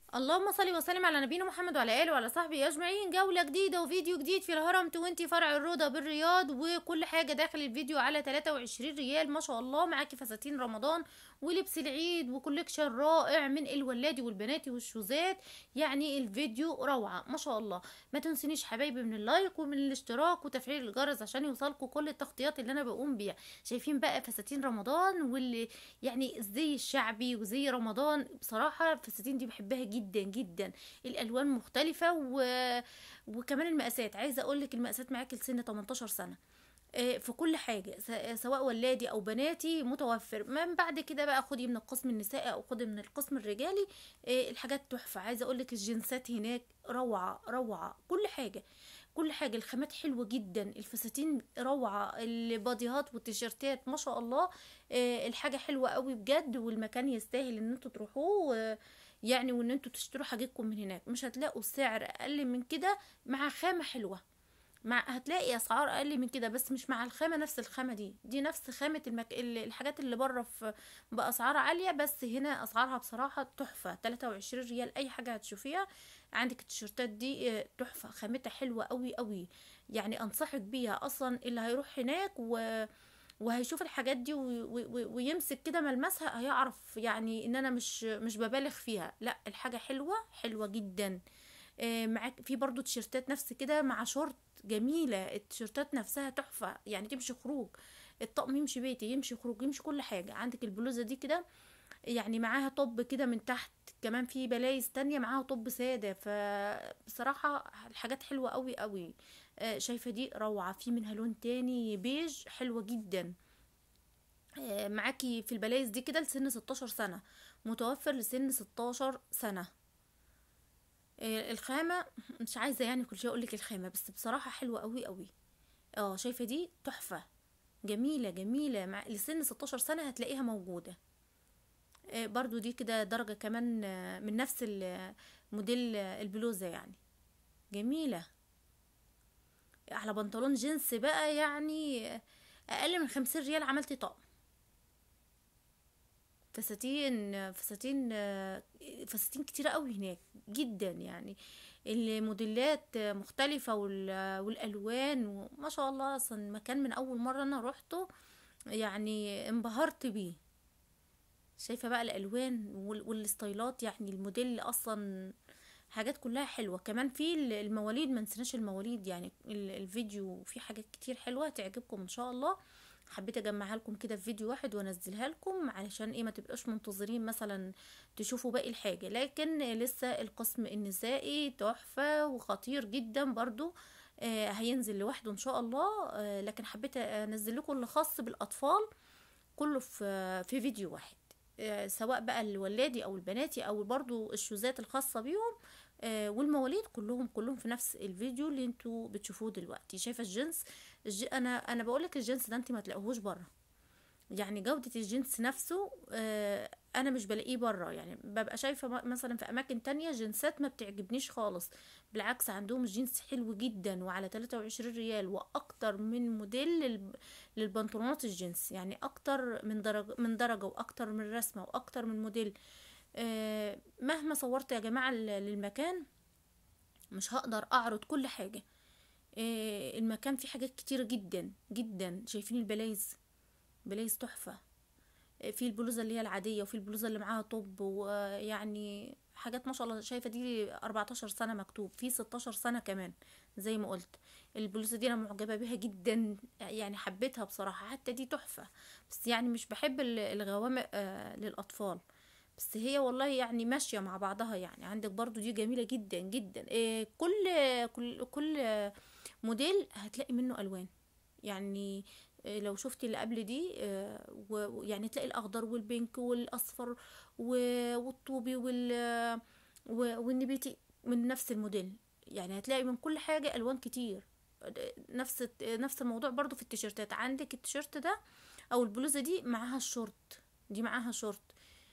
اللهم صل وسلم على نبينا محمد وعلى اله وعلى صحبه اجمعين جوله جديده وفيديو جديد في الهرم 20 فرع الروضه بالرياض وكل حاجه داخل الفيديو على 23 ريال ما شاء الله معاكي فساتين رمضان ولبس العيد وكوليكشن رائع من الولادي والبناتي والشوزات يعني الفيديو روعه ما شاء الله ما تنسونيش حبايبي من اللايك ومن الاشتراك وتفعيل الجرس عشان يوصلكم كل التغطيات اللي انا بقوم بيها شايفين بقى فساتين رمضان واللي يعني الزي الشعبي وزي رمضان بصراحه الفساتين دي بحبها جدا جدا الالوان مختلفه و... وكمان المقاسات عايزه اقول لك المقاسات معاكي لسن 18 سنه آه، في كل حاجة س- سواء ولادي أو بناتي متوفر من بعد كده بقى خدي من القسم النسائي أو خدي من القسم الرجالي آه، الحاجات تحفة عايزة أقولك الجنسات هناك روعة روعة كل حاجة كل حاجة الخامات حلوة جدا الفساتين روعة الباديهات والتيشيرتات ما شاء الله آه، الحاجة حلوة قوي بجد والمكان يستاهل ان انتوا تروحوه آه، يعني وان انتوا تشتروا حاجتكم من هناك مش هتلاقوا سعر اقل من كده مع خامة حلوة مع هتلاقي اسعار اقل من كده بس مش مع الخامه نفس الخامه دي دي نفس خامه المك... ال- الحاجات اللي بره في باسعار عاليه بس هنا اسعارها بصراحه تحفه 23 ريال اي حاجه هتشوفيها عندك التيشيرتات دي آه، تحفه خامتها حلوه قوي قوي يعني انصحك بيها اصلا اللي هيروح هناك و وهيشوف الحاجات دي وي- وي- ويمسك كده ملمسها هيعرف يعني ان انا مش مش ببالغ فيها لا الحاجه حلوه حلوه جدا آه، معاك في برضو تيشيرتات نفس كده مع شورت جميلة التيشيرتات نفسها تحفة يعني تمشي خروج الطقم يمشي بيتي يمشي خروج يمشي كل حاجة عندك البلوزة دي كده يعني معاها طب كده من تحت كمان في بلايز تانية معاها طب سادة فبصراحة الحاجات حلوة قوي قوي آه، شايفة دي روعة في منها لون تاني بيج حلوة جدا آه، معاكي في البلايز دي كده لسن 16 سنة متوفر لسن 16 سنة آه، الخامة مش عايزة يعني كل شيء اقولك الخامة بس بصراحة حلوة قوي قوي اه شايفة دي تحفة جميلة جميلة مع لسن 16 سنة هتلاقيها موجودة آه، برضو دي كده درجة كمان آه، من نفس ال- موديل آه، البلوزة يعني جميلة على بنطلون جينز بقى يعني آه، اقل من 50 ريال عملتي طقم فساتين فساتين فساتين كتيرة قوي هناك جدا يعني الموديلات مختلفة وال- والألوان وما شاء الله أصلا مكان من أول مرة أنا روحته يعني انبهرت بيه شايفة بقى الألوان وال- والستايلات يعني الموديل أصلا حاجات كلها حلوة كمان في ال- المواليد ما نسيناش المواليد يعني ال- الفيديو فيه حاجات كتير حلوة تعجبكم إن شاء الله حبيت اجمعها لكم كده في فيديو واحد وانزلها لكم علشان ايه ما تبقاش منتظرين مثلا تشوفوا باقي الحاجة لكن لسه القسم النسائي تحفة وخطير جدا برضو آه هينزل لوحده ان شاء الله آه لكن حبيت انزل لكم اللي خاص بالاطفال كله في في فيديو واحد آه، سواء بقى الولادي او البناتي او برضو الشوزات الخاصة بيهم آه، والمواليد كلهم كلهم في نفس الفيديو اللي انتوا بتشوفوه دلوقتي شايفة الجنس الج... انا انا بقولك الجنس ده انت ما تلاقوهوش بره يعني جودة الجنس نفسه آه، انا مش بلاقيه بره يعني ببقى شايفة م- مثلا في اماكن تانية جنسات ما بتعجبنيش خالص بالعكس عندهم الجنس حلو جدا وعلى 23 ريال واكتر من موديل لل... للبنطلونات الجنس يعني اكتر من درجة من درجة واكتر من رسمة واكتر من موديل آه، مهما صورت يا جماعة ل- للمكان مش هقدر اعرض كل حاجة آه، المكان فيه حاجات كتيرة جدا جدا شايفين البلايز بلايز تحفة آه، في البلوزة اللي هي العادية وفي البلوزة اللي معاها طب ويعني حاجات ما شاء الله شايفة دي 14 سنة مكتوب في 16 سنة كمان زي ما قلت البلوزة دي انا معجبة بيها جدا يعني حبيتها بصراحة حتى دي تحفة بس يعني مش بحب ال- الغوامق آه، للأطفال بس هي والله يعني ماشية مع بعضها يعني عندك برضو دي جميلة جدا جدا إيه كل كل كل موديل هتلاقي منه ألوان يعني إيه لو شفتي اللي قبل دي آه، و- ويعني تلاقي الأخضر والبينك والأصفر و- والطوبي وال و- والنبيتي من نفس الموديل يعني هتلاقي من كل حاجة ألوان كتير نفس نفس الموضوع برضو في التيشيرتات عندك التيشيرت ده أو البلوزة دي معاها الشورت دي معاها شورت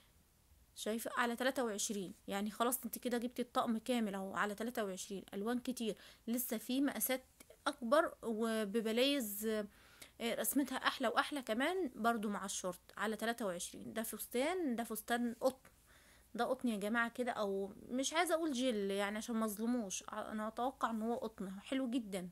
شايفة على 23 يعني خلاص انت كده جبتي الطقم كامل اهو على 23 الوان كتير لسه في مقاسات اكبر وببلايز آه، رسمتها احلى واحلى كمان برضو مع الشورت على 23 ده فستان ده فستان قطن ده قطن يا جماعة كده او مش عايزة اقول جل يعني عشان مظلموش انا اتوقع ان هو قطن حلو جدا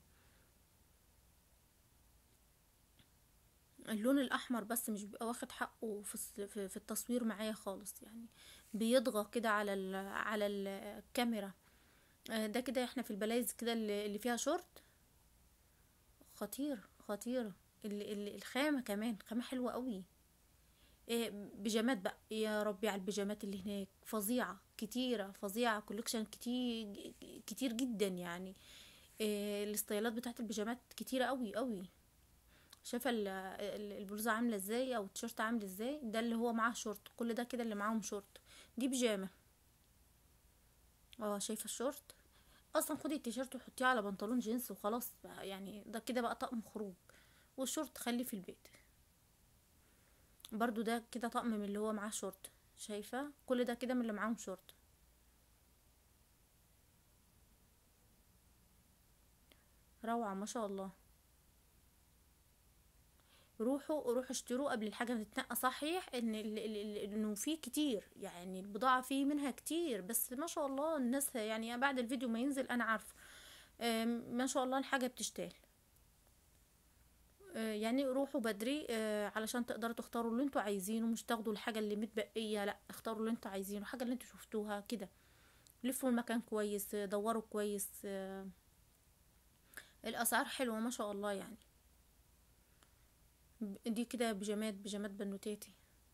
اللون الاحمر بس مش بيبقى واخد حقه في الس- في في التصوير معايا خالص يعني بيضغى كده على ال على الكاميرا آه، ده كده احنا في البلايز كده اللي اللي فيها شورت خطير خطير ال- ال- الخامة كمان خامة حلوة قوي إيه بيجامات بقى يا ربي على البيجامات اللي هناك فظيعة كتيرة فظيعة كولكشن كتير كتير جدا يعني إيه الستايلات بتاعت البيجامات كتيرة قوي قوي شايفة ال- ال- البلوزة عاملة ازاي او التيشيرت عامل ازاي ده اللي هو معاه شورت كل ده كده اللي معاهم شورت دي بيجامة اه شايفة الشورت اصلا خدي التيشيرت وحطيه على بنطلون جينز وخلاص بقى يعني ده كده بقى طقم خروج والشورت خليه في البيت برضو ده كده طقم من اللي هو معاه شورت شايفة كل ده كده من اللي معاهم شورت روعة ما شاء الله روحوا روحوا اشتروا قبل الحاجة ما تتنقى صحيح ان ال- ال- ال- انه في كتير يعني البضاعة فيه منها كتير بس ما شاء الله الناس يعني بعد الفيديو ما ينزل انا عارفة آم، ما شاء الله الحاجة بتشتغل آه، يعني روحوا بدري آه، علشان تقدروا تختاروا اللي انتوا عايزينه مش تاخدوا الحاجة اللي متبقية لا اختاروا اللي انتوا عايزينه الحاجة اللي انتوا شفتوها كده لفوا المكان كويس آه، دوروا كويس آه، الاسعار حلوة ما شاء الله يعني ب- دي كده بيجامات بيجامات بنوتاتي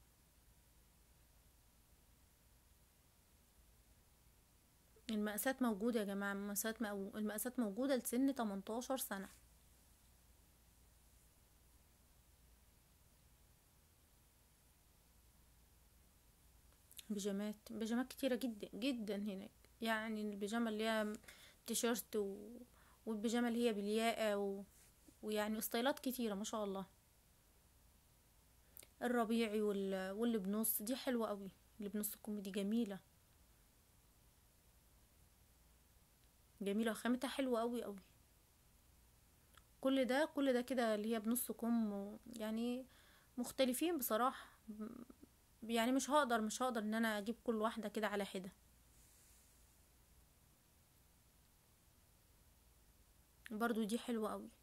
المقاسات موجودة يا جماعة المقاسات مو... المقاسات موجودة لسن 18 سنة بيجامات بيجامات كتيرة جدا جدا هناك يعني البيجامة اللي هي تيشيرت و... والبيجامة اللي هي بالياقة و... ويعني ستايلات كتيرة ما شاء الله الربيعي وال... واللي بنص دي حلوة قوي اللي بنص كوميدي جميلة جميلة وخامتها حلوة قوي قوي كل ده كل ده كده اللي هي بنص كم و... يعني مختلفين بصراحة م- يعني مش هقدر مش هقدر ان انا اجيب كل واحدة كده على حدة برضو دي حلوة قوي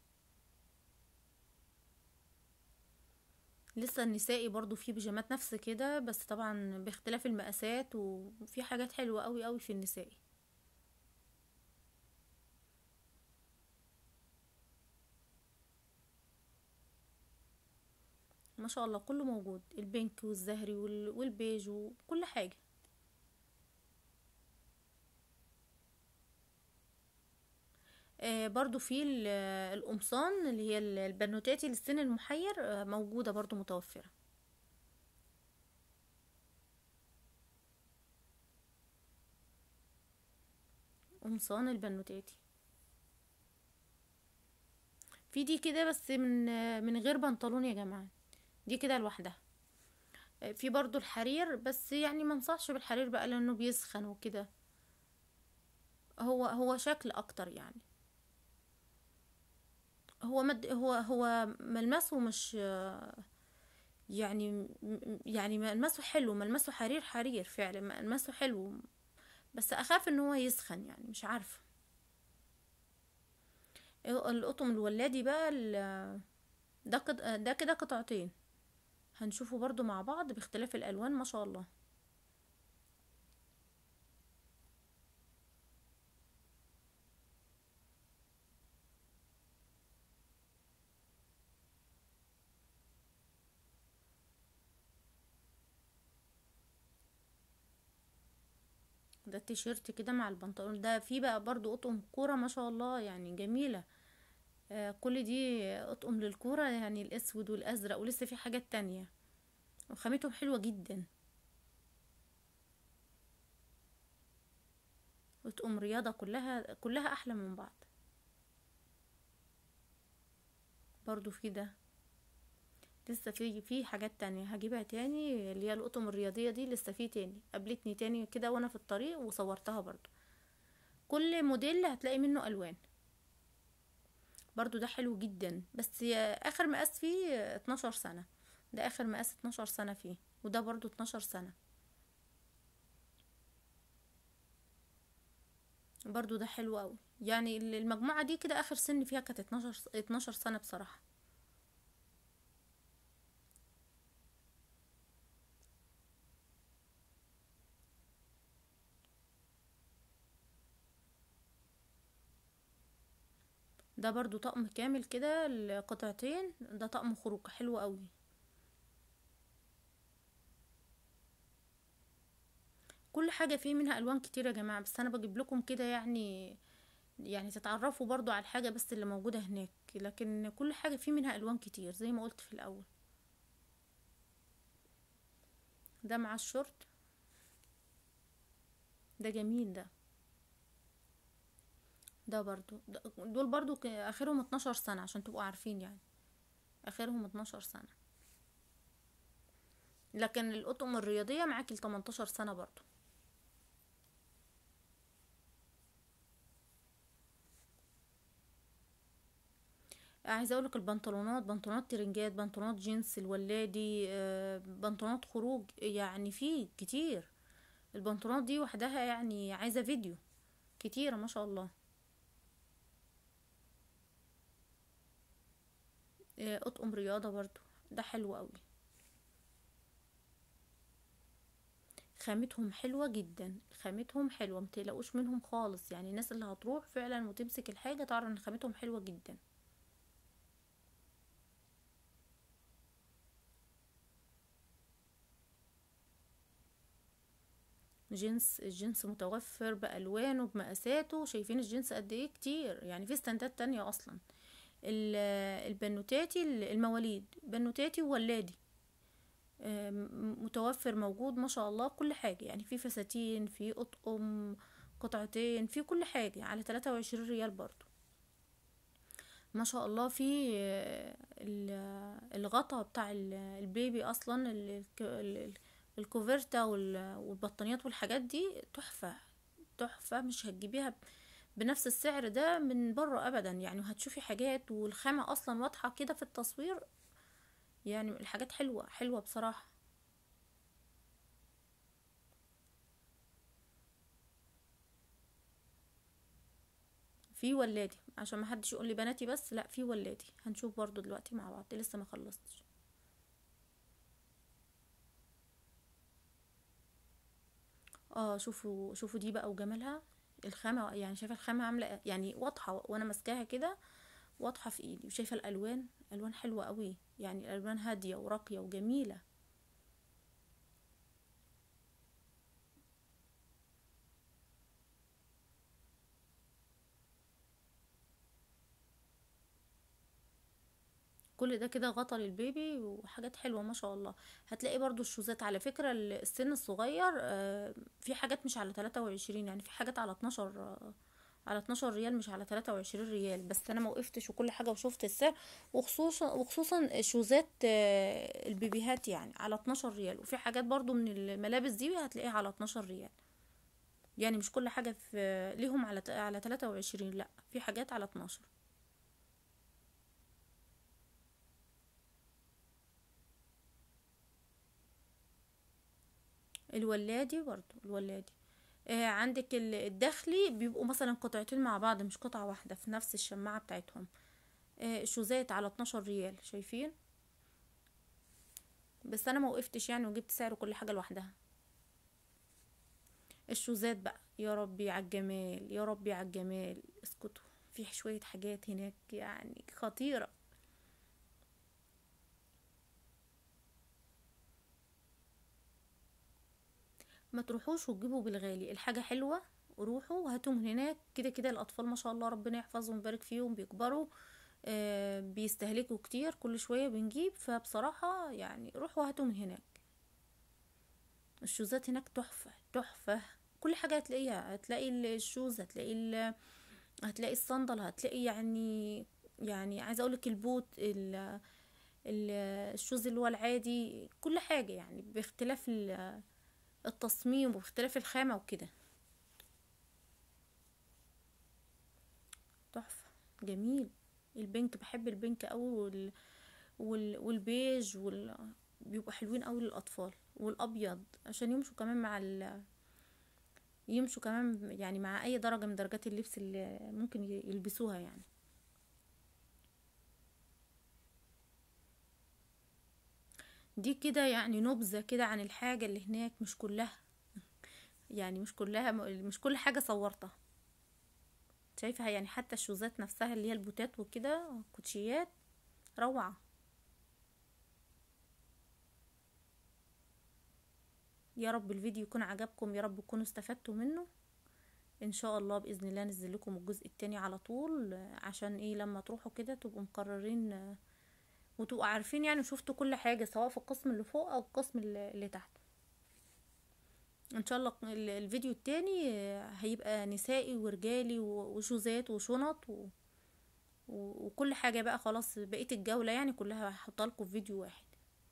لسه النسائي برضو في بيجامات نفس كده بس طبعا باختلاف المقاسات وفي حاجات حلوة قوي قوي في النسائي ما شاء الله كله موجود البينك والزهري وال- والبيج وكل حاجة آه برضو في ال- القمصان اللي هي ال- البنوتاتي للسن المحير آه موجودة برضو متوفرة قمصان البنوتاتي في دي كده بس من آه من غير بنطلون يا جماعة دي كده لوحدها آه في برضو الحرير بس يعني ما انصحش بالحرير بقى لانه بيسخن وكده هو هو شكل اكتر يعني هو مد هو هو ملمسه مش آه، يعني م- يعني ملمسه حلو ملمسه حرير حرير فعلا ملمسه حلو بس اخاف ان هو يسخن يعني مش عارفه القطن الولادي بقى ال- ده قط... ده كده قطعتين هنشوفه برضو مع بعض باختلاف الالوان ما شاء الله ده التيشيرت كده مع البنطلون ده فيه بقى برضو اطقم كورة ما شاء الله يعني جميلة آه كل دي اطقم للكورة يعني الاسود والازرق ولسه في حاجات تانية وخامتهم حلوة جدا اطقم رياضة كلها كلها احلى من بعض برضو في ده لسه في في حاجات تانية هجيبها تاني اللي هي الأطقم الرياضية دي لسه في تاني قابلتني تاني كده وانا في الطريق وصورتها برضو كل موديل هتلاقي منه ألوان برضو ده حلو جدا بس يا- آخر مقاس فيه 12 سنة ده آخر مقاس 12 سنة فيه وده برضو 12 سنة برضو ده حلو قوي يعني ال- المجموعة دي كده اخر سن فيها كانت 12 س- 12 سنة بصراحة ده برضو طقم كامل كده القطعتين ده طقم خروج حلو قوي كل حاجة فيه منها ألوان كتير يا جماعة بس أنا بجيب لكم كده يعني يعني تتعرفوا برضو على الحاجة بس اللي موجودة هناك لكن كل حاجة فيه منها ألوان كتير زي ما قلت في الأول ده مع الشورت ده جميل ده ده برضو ده دول برضو ك- آخرهم 12 سنة عشان تبقوا عارفين يعني آخرهم 12 سنة لكن الأطقم الرياضية معاكي ل 18 سنة برضو عايزه اقولك البنطلونات بنطلونات ترنجات بنطلونات جينز الولادي آه، بنطلونات خروج يعني في كتير البنطلونات دي وحدها يعني عايزه فيديو كتيره ما شاء الله آه، اطقم رياضه برضو ده حلو قوي خامتهم حلوه جدا خامتهم حلوه متقلقوش منهم خالص يعني الناس اللي هتروح فعلا وتمسك الحاجه تعرف ان خامتهم حلوه جدا جنس الجنس متوفر بألوانه بمقاساته شايفين الجنس قد ايه كتير يعني في استندات تانية اصلا ال- البنوتاتي المواليد بنوتاتي وولادي آم، متوفر موجود ما شاء الله كل حاجة يعني في فساتين في أطقم قطعتين في كل حاجة على 23 ريال برضو ما شاء الله في آه، ال- الغطا بتاع ال- البيبي اصلا ال- الك- ال- الكوفرتا وال- والبطانيات والحاجات دي تحفة تحفة مش هتجيبيها ب- بنفس السعر ده من بره ابدا يعني وهتشوفي حاجات والخامة اصلا واضحة كده في التصوير يعني الحاجات حلوة حلوة بصراحة في ولادي عشان ما حدش يقول لي بناتي بس لا في ولادي هنشوف برضو دلوقتي مع بعض لسه ما خلصتش اه شوفوا شوفوا دي بقى وجمالها الخامة يعني شايفة الخامة عاملة إيه؟ يعني واضحة وانا ماسكاها كده واضحة في ايدي وشايفة الالوان الوان حلوة قوي يعني الالوان هادية وراقية وجميلة كل ده كده غطا للبيبي وحاجات حلوة ما شاء الله هتلاقي برضو الشوزات على فكرة السن الصغير آه، في حاجات مش على 23 يعني في حاجات على 12 آه، على 12 ريال مش على 23 ريال بس انا ما وقفتش وكل حاجة وشفت السعر وخصوصا وخصوصا شوزات آه، البيبيهات يعني على 12 ريال وفي حاجات برضو من الملابس دي هتلاقيها على 12 ريال يعني مش كل حاجة في ليهم على على 23 لا في حاجات على 12 الولادي برضو الولادي آه عندك ال- الداخلي بيبقوا مثلا قطعتين مع بعض مش قطعة واحدة في نفس الشماعة بتاعتهم آه شوزات على 12 ريال شايفين بس انا ما وقفتش يعني وجبت سعر كل حاجة لوحدها الشوزات بقى يا ربي على الجمال يا ربي على الجمال اسكتوا في شوية حاجات هناك يعني خطيرة ما تروحوش وتجيبوا بالغالي الحاجة حلوة روحوا وهاتوا من هناك كده كده الأطفال ما شاء الله ربنا يحفظهم ويبارك فيهم بيكبروا آه بيستهلكوا كتير كل شوية بنجيب فبصراحة يعني روحوا هاتوا من هناك الشوزات هناك تحفة تحفة كل حاجة هتلاقيها هتلاقي الشوز هتلاقي ال... هتلاقي الصندل هتلاقي يعني يعني عايزة اقولك البوت ال... ال... الشوز اللي هو العادي كل حاجة يعني باختلاف ال... التصميم واختلاف الخامة وكده تحفة جميل البنك بحب البنك قوي وال... وال... والبيج وال... بيبقوا حلوين قوي للأطفال والأبيض عشان يمشوا كمان مع ال... يمشوا كمان يعني مع اي درجة من درجات اللبس اللي ممكن ي- يلبسوها يعني دي كده يعني نبذة كده عن الحاجة اللي هناك مش كلها يعني مش كلها مش كل حاجة صورتها شايفها يعني حتى الشوزات نفسها اللي هي البوتات وكده كوتشيات روعة يا رب الفيديو يكون عجبكم يا رب تكونوا استفدتوا منه ان شاء الله باذن الله انزل لكم الجزء التاني على طول آه، عشان ايه لما تروحوا كده تبقوا مقررين آه، وتبقوا عارفين يعني شفتوا كل حاجة سواء في القسم اللي فوق او القسم اللي اللي تحت ان شاء الله ال- الفيديو التاني آه، هيبقى نسائي ورجالي و- وشوزات وشنط و... و- وكل حاجة بقى خلاص بقية الجولة يعني كلها هحطها لكم في فيديو واحد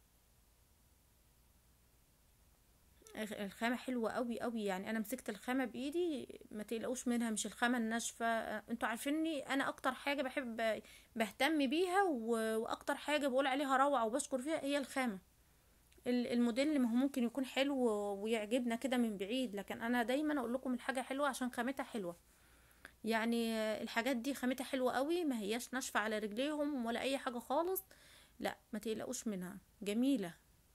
الخ- الخامة حلوة قوي قوي يعني انا مسكت الخامة بايدي ما تقلقوش منها مش الخامة الناشفة آه، انتوا عارفيني انا اكتر حاجة بحب بهتم بيها و- واكتر حاجة بقول عليها روعة وبشكر فيها هي الخامة ال- الموديل ما هو ممكن يكون حلو ويعجبنا كده من بعيد لكن انا دايما اقول لكم الحاجة حلوة عشان خامتها حلوة يعني آه، الحاجات دي خامتها حلوة قوي ما هياش ناشفة على رجليهم ولا اي حاجة خالص لا ما تقلقوش منها جميلة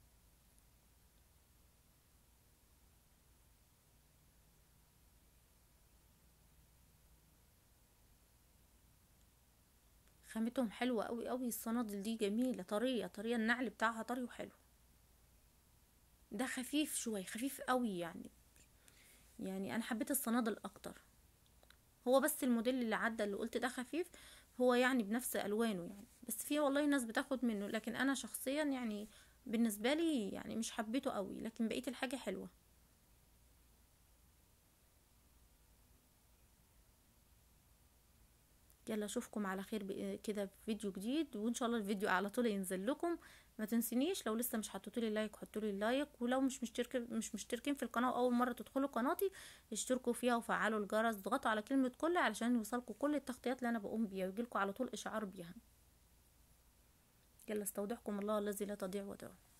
خامتهم حلوة قوي قوي الصنادل دي جميلة طرية طرية النعل بتاعها طري وحلو ده خفيف شوية خفيف قوي يعني يعني انا حبيت الصنادل اكتر هو بس الموديل اللي عدى اللي قلت ده خفيف هو يعني بنفس الوانه يعني بس في والله ناس بتاخد منه لكن انا شخصيا يعني بالنسبة لي يعني مش حبيته قوي لكن بقية الحاجة حلوة يلا اشوفكم على خير بإ- كده في فيديو جديد وان شاء الله الفيديو على طول ينزل لكم ما تنسينيش لو لسه مش حطيتولي لايك حطولي لايك ولو مش مشترك مش مشتركين في القناه اول مره تدخلوا قناتي اشتركوا فيها وفعلوا الجرس اضغطوا على كلمه كل علشان يوصلكم كل التغطيات اللي انا بقوم بيها ويجيلكوا على طول اشعار بيها يلا استودعكم الله الذي لا تضيع ودائعه